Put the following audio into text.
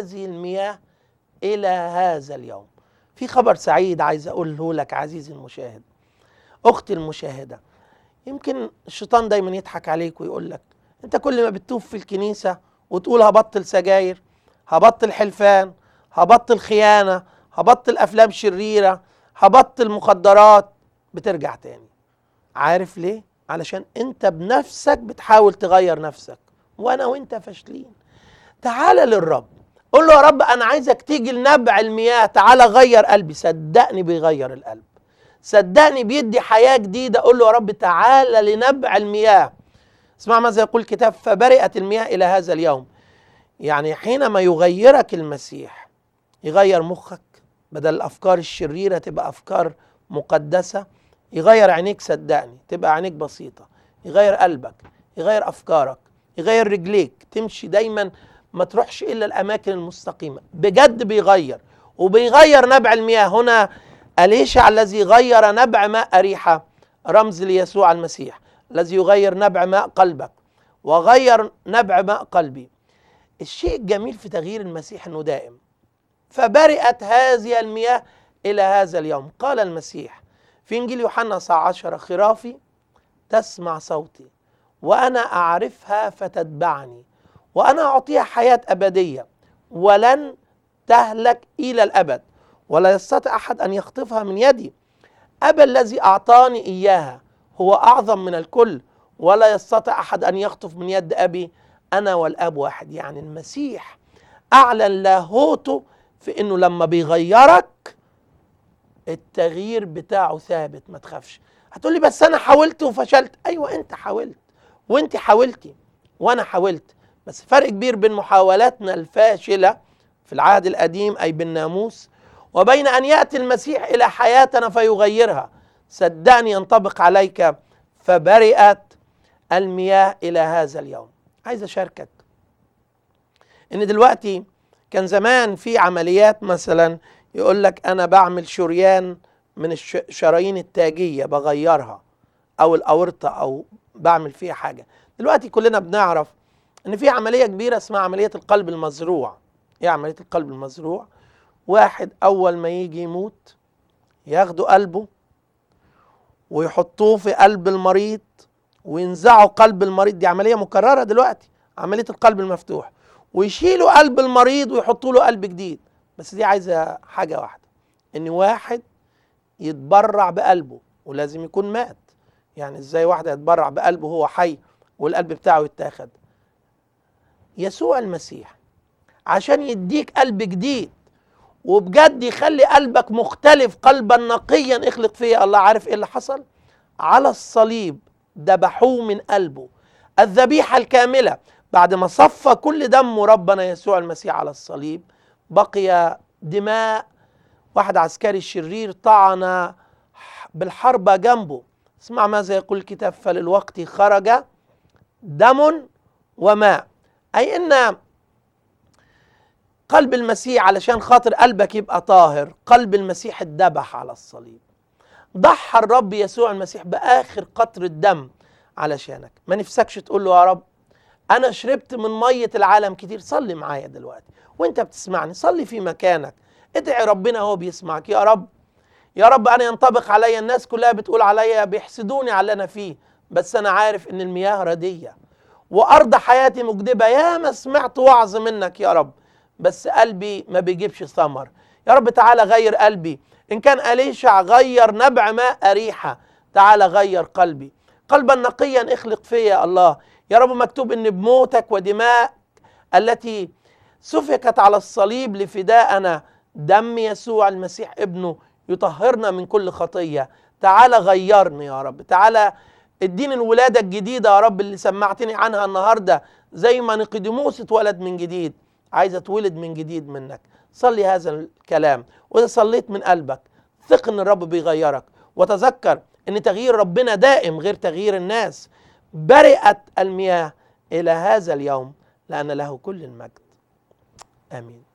هذه المياه الى هذا اليوم في خبر سعيد عايز اقوله لك عزيزي المشاهد اختي المشاهده يمكن الشيطان دايما يضحك عليك ويقول لك انت كل ما بتتوب في الكنيسه وتقول هبطل سجاير هبطل حلفان هبطل خيانه هبطل افلام شريره هبطل مخدرات بترجع تاني عارف ليه علشان انت بنفسك بتحاول تغير نفسك وانا وانت فاشلين تعال للرب قول له يا رب انا عايزك تيجي لنبع المياه تعال غير قلبي صدقني بيغير القلب صدقني بيدي حياه جديده قول له يا رب تعال لنبع المياه اسمع ماذا يقول الكتاب فبرئت المياه الى هذا اليوم يعني حينما يغيرك المسيح يغير مخك بدل الافكار الشريره تبقى افكار مقدسه يغير عينيك صدقني تبقى عينيك بسيطه يغير قلبك يغير افكارك يغير رجليك تمشي دايما ما تروحش الا الاماكن المستقيمه بجد بيغير وبيغير نبع المياه هنا اليشع الذي غير نبع ماء اريحه رمز ليسوع المسيح الذي يغير نبع ماء قلبك وغير نبع ماء قلبي الشيء الجميل في تغيير المسيح انه دائم فبرئت هذه المياه الى هذا اليوم قال المسيح في انجيل يوحنا 19 خرافي تسمع صوتي وانا اعرفها فتتبعني وانا اعطيها حياه ابديه ولن تهلك الى الابد ولا يستطيع احد ان يخطفها من يدي ابا الذي اعطاني اياها هو اعظم من الكل ولا يستطيع احد ان يخطف من يد ابي انا والاب واحد يعني المسيح اعلن لاهوته في انه لما بيغيرك التغيير بتاعه ثابت ما تخافش هتقولي بس انا حاولت وفشلت ايوه انت حاولت وانت حاولتي وانا حاولت بس فرق كبير بين محاولاتنا الفاشله في العهد القديم اي بالناموس وبين ان ياتي المسيح الى حياتنا فيغيرها صدقني ينطبق عليك فبرئت المياه الى هذا اليوم عايز اشاركك ان دلوقتي كان زمان في عمليات مثلا يقول لك انا بعمل شريان من الشرايين التاجيه بغيرها او الاورطه او بعمل فيها حاجه دلوقتي كلنا بنعرف ان في عمليه كبيره اسمها عمليه القلب المزروع ايه عمليه القلب المزروع واحد اول ما يجي يموت ياخدوا قلبه ويحطوه في قلب المريض وينزعوا قلب المريض دي عمليه مكرره دلوقتي عمليه القلب المفتوح ويشيلوا قلب المريض ويحطوا له قلب جديد بس دي عايزه حاجه واحده ان واحد يتبرع بقلبه ولازم يكون مات يعني ازاي واحد يتبرع بقلبه وهو حي والقلب بتاعه يتاخد يسوع المسيح عشان يديك قلب جديد وبجد يخلي قلبك مختلف قلبا نقيا اخلق فيه الله عارف ايه اللي حصل على الصليب ذبحوه من قلبه الذبيحه الكامله بعد ما صفى كل دم ربنا يسوع المسيح على الصليب بقي دماء واحد عسكري شرير طعن بالحربة جنبه اسمع ماذا يقول الكتاب فللوقت خرج دم وماء أي أن قلب المسيح علشان خاطر قلبك يبقى طاهر قلب المسيح اتذبح على الصليب ضحى الرب يسوع المسيح بآخر قطر الدم علشانك ما نفسكش تقول له يا رب أنا شربت من مية العالم كتير صلي معايا دلوقتي وانت بتسمعني صلي في مكانك ادعي ربنا هو بيسمعك يا رب يا رب انا ينطبق عليا الناس كلها بتقول عليا بيحسدوني على اللي انا فيه بس انا عارف ان المياه رديه وارض حياتي مجدبه يا ما سمعت وعظ منك يا رب بس قلبي ما بيجيبش ثمر يا رب تعالى غير قلبي ان كان اليشع غير نبع ماء اريحه تعالى غير قلبي قلبا نقيا اخلق فيا الله يا رب مكتوب ان بموتك ودماء التي سفكت على الصليب لفداءنا دم يسوع المسيح ابنه يطهرنا من كل خطيه تعالى غيرني يا رب تعالى اديني الولاده الجديده يا رب اللي سمعتني عنها النهارده زي ما نقدموس اتولد من جديد عايز اتولد من جديد منك صلي هذا الكلام واذا صليت من قلبك ثق ان الرب بيغيرك وتذكر ان تغيير ربنا دائم غير تغيير الناس برئت المياه الى هذا اليوم لان له كل المجد امين